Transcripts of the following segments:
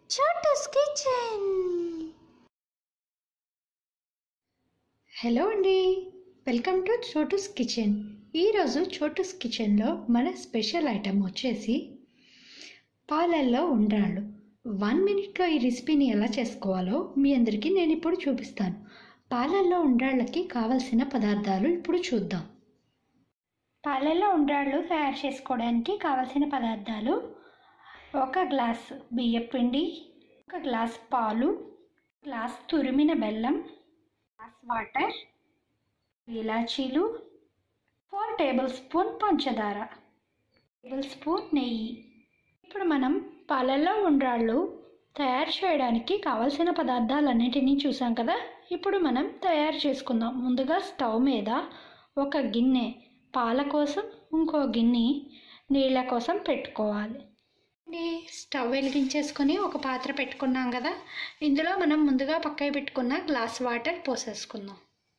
చోటస్ kitchen hello అండి welcome to Chotu's kitchen ఈరోజు చోటూస్ కిచెన్లో మన స్పెషల్ ఐటెం వచ్చేసి పాలల్లో ఉండ్రాళ్ళు వన్ మినిట్లో ఈ రెసిపీని ఎలా చేసుకోవాలో మీ అందరికీ నేను ఇప్పుడు చూపిస్తాను పాలల్లో ఉండ్రాళ్ళకి కావలసిన పదార్థాలు ఇప్పుడు చూద్దాం పాలల్లో ఉండ్రాళ్ళు తయారు చేసుకోవడానికి కావలసిన పదార్థాలు ఒక గ్లాస్ బియ్యం పిండి ఒక గ్లాస్ పాలు గ్లాస్ తురిమిన బెల్లం గ్లాస్ వాటర్ ఇలాచీలు ఫోర్ టేబుల్ స్పూన్ పంచదార టేబుల్ స్పూన్ నెయ్యి ఇప్పుడు మనం పాలల్లో ఉండ్రాళ్ళు తయారు చేయడానికి కావలసిన పదార్థాలన్నిటినీ చూసాం కదా ఇప్పుడు మనం తయారు చేసుకుందాం ముందుగా స్టవ్ మీద ఒక గిన్నె పాల కోసం ఇంకో గిన్నె నీళ్ళ కోసం పెట్టుకోవాలి అండి స్టవ్ వెలిగించేసుకొని ఒక పాత్ర పెట్టుకున్నాం కదా ఇందులో మనం ముందుగా పక్కకి పెట్టుకున్న గ్లాస్ వాటర్ పోసేసుకుందాం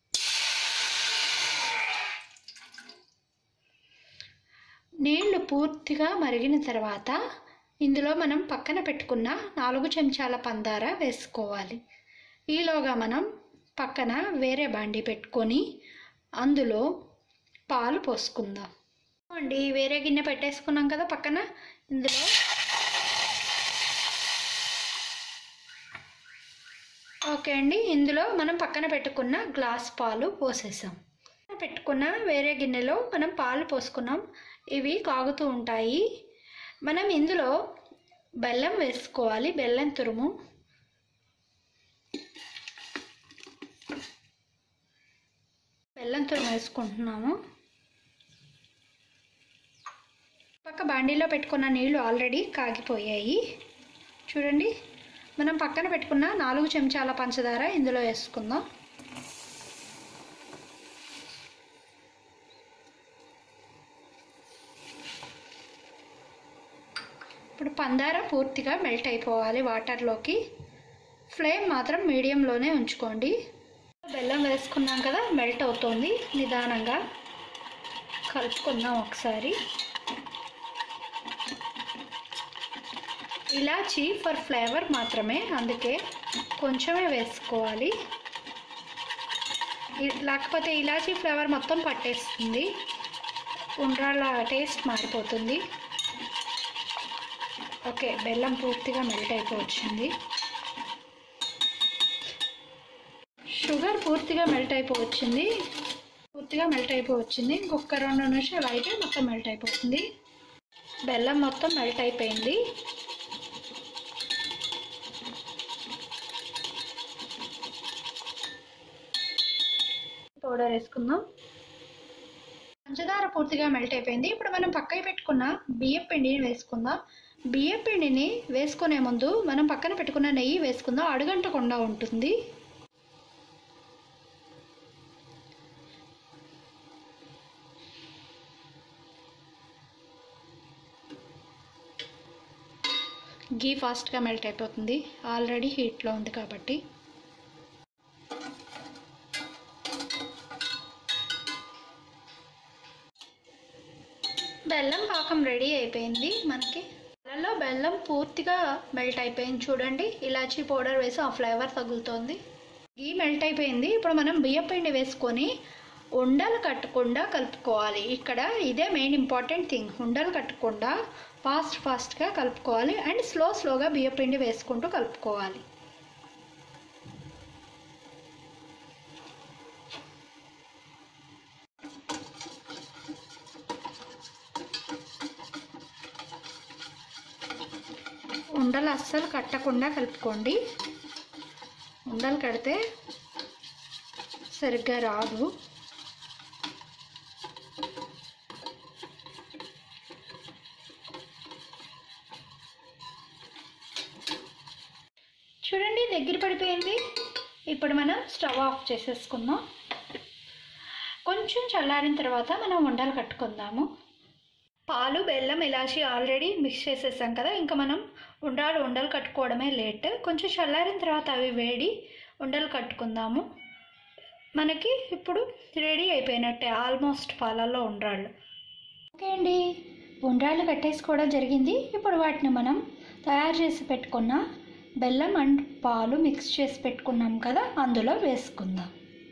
నీళ్లు పూర్తిగా మరిగిన తర్వాత ఇందులో మనం పక్కన పెట్టుకున్న నాలుగు చెంచాల పందార వేసుకోవాలి ఈలోగా మనం పక్కన వేరే బాండి పెట్టుకొని అందులో పాలు పోసుకుందాం అండి వేరే గిన్నె పెట్టేసుకున్నాం కదా పక్కన ఇందులో ఓకే అండి ఇందులో మనం పక్కన పెట్టుకున్న గ్లాస్ పాలు పోసేసాం పెట్టుకున్న వేరే గిన్నెలో మనం పాలు పోసుకున్నాం ఇవి కాగుతూ ఉంటాయి మనం ఇందులో బెల్లం వేసుకోవాలి బెల్లం తురుము బెల్లం తురుము వేసుకుంటున్నాము పక్క బాండీలో పెట్టుకున్న నీళ్లు ఆల్రెడీ కాగిపోయాయి చూడండి మనం పక్కన పెట్టుకున్న నాలుగు చెంచాల పంచదార ఇందులో వేసుకుందాం ఇప్పుడు పందార పూర్తిగా మెల్ట్ అయిపోవాలి వాటర్లోకి ఫ్లేమ్ మాత్రం మీడియంలోనే ఉంచుకోండి బెల్లం వేసుకున్నాం కదా మెల్ట్ అవుతుంది నిదానంగా కలుపుకుందాం ఒకసారి ఇలాచీ ఫర్ ఫ్లేవర్ మాత్రమే అందుకే కొంచెమే వేసుకోవాలి లేకపోతే ఇలాచీ ఫ్లేవర్ మొత్తం పట్టేస్తుంది ఉండ్రాళ్ళ టేస్ట్ మారిపోతుంది ఓకే బెల్లం పూర్తిగా మెల్ట్ అయిపోవచ్చింది షుగర్ పూర్తిగా మెల్ట్ అయిపోవచ్చింది పూర్తిగా మెల్ట్ అయిపోవచ్చింది ఇంకొక రెండు నిమిషాలు అయితే మొత్తం మెల్ట్ అయిపోతుంది బెల్లం మొత్తం మెల్ట్ అయిపోయింది పౌడర్ వేసుకుందాం పంచదార పూర్తిగా మెల్ట్ అయిపోయింది ఇప్పుడు మనం పక్కకి పెట్టుకున్న బియ్యం పిండిని వేసుకుందాం బియ్యం పిండిని వేసుకునే ముందు మనం పక్కన పెట్టుకున్న నెయ్యి వేసుకుందాం అడుగంటకుండా ఉంటుంది గీ ఫాస్ట్గా మెల్ట్ అయిపోతుంది ఆల్రెడీ హీట్లో ఉంది కాబట్టి బెల్లం పాకం రెడీ అయిపోయింది మనకి పాలలో బెల్లం పూర్తిగా మెల్ట్ అయిపోయింది చూడండి ఇలాచీ పౌడర్ వేసి ఆ ఫ్లేవర్ తగులుతోంది గీ మెల్ట్ అయిపోయింది ఇప్పుడు మనం బియ్యం పిండి వేసుకొని ఉండలు కట్టకుండా కలుపుకోవాలి ఇక్కడ ఇదే మెయిన్ ఇంపార్టెంట్ థింగ్ ఉండలు కట్టకుండా ఫాస్ట్ ఫాస్ట్గా కలుపుకోవాలి అండ్ స్లో స్లోగా బియ్యం పిండి వేసుకుంటూ కలుపుకోవాలి ఉండలు అస్సలు కట్టకుండా కలుపుకోండి ఉండలు కడితే సరిగ్గా రాదు చూడండి దగ్గర పడిపోయింది ఇప్పుడు మనం స్టవ్ ఆఫ్ చేసేసుకుందాం కొంచెం చల్లారిన తర్వాత మనం ఉండలు కట్టుకుందాము పాలు బెల్లం ఇలాచి ఆల్రెడీ మిక్స్ చేసేసాం కదా ఇంకా మనం ఉండాలు ఉండలు కట్టుకోవడమే లేట్ కొంచెం చల్లారిన తర్వాత అవి వేడి ఉండలు కట్టుకుందాము మనకి ఇప్పుడు రెడీ అయిపోయినట్టే ఆల్మోస్ట్ పాలల్లో ఉండ్రాళ్ళు ఓకే అండి ఉండ్రాళ్ళు కట్టేసుకోవడం జరిగింది ఇప్పుడు వాటిని మనం తయారు చేసి పెట్టుకున్న బెల్లం అండ్ పాలు మిక్స్ చేసి పెట్టుకున్నాం కదా అందులో వేసుకుందాం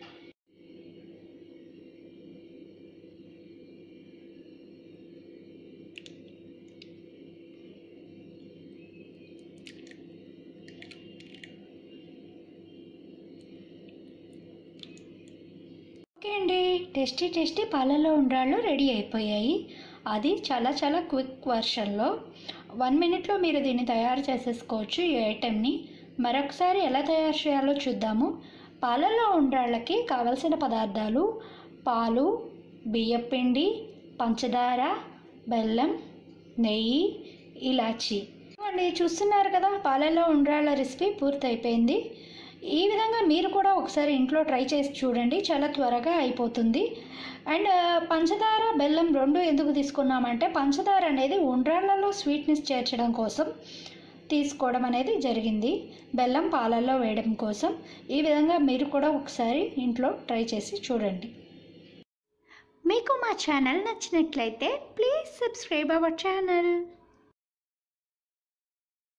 ఓకే అండి టేస్టీ టేస్టీ పాలలో ఉండ్రాళ్ళు రెడీ అయిపోయాయి అది చాలా చాలా క్విక్ వర్షన్లో వన్ మినిట్లో మీరు దీన్ని తయారు చేసేసుకోవచ్చు ఈ ఐటెంని మరొకసారి ఎలా తయారు చేయాలో చూద్దాము పాలలో ఉండ్రాళ్ళకి కావలసిన పదార్థాలు పాలు బియ్యపిండి పంచదార బెల్లం నెయ్యి ఇలాచి అండి చూస్తున్నారు కదా పాలలో ఉండ్రాళ్ళ రెసిపీ పూర్తయిపోయింది ఈ విధంగా మీరు కూడా ఒకసారి ఇంట్లో ట్రై చేసి చూడండి చాలా త్వరగా అయిపోతుంది అండ్ పంచదార బెల్లం రెండు ఎందుకు తీసుకున్నామంటే పంచదార అనేది ఉండ్రాళ్ళలో స్వీట్నెస్ చేర్చడం కోసం తీసుకోవడం అనేది జరిగింది బెల్లం పాలల్లో వేయడం కోసం ఈ విధంగా మీరు కూడా ఒకసారి ఇంట్లో ట్రై చేసి చూడండి మీకు మా ఛానల్ నచ్చినట్లయితే ప్లీజ్ సబ్స్క్రైబ్ అవర్ ఛానల్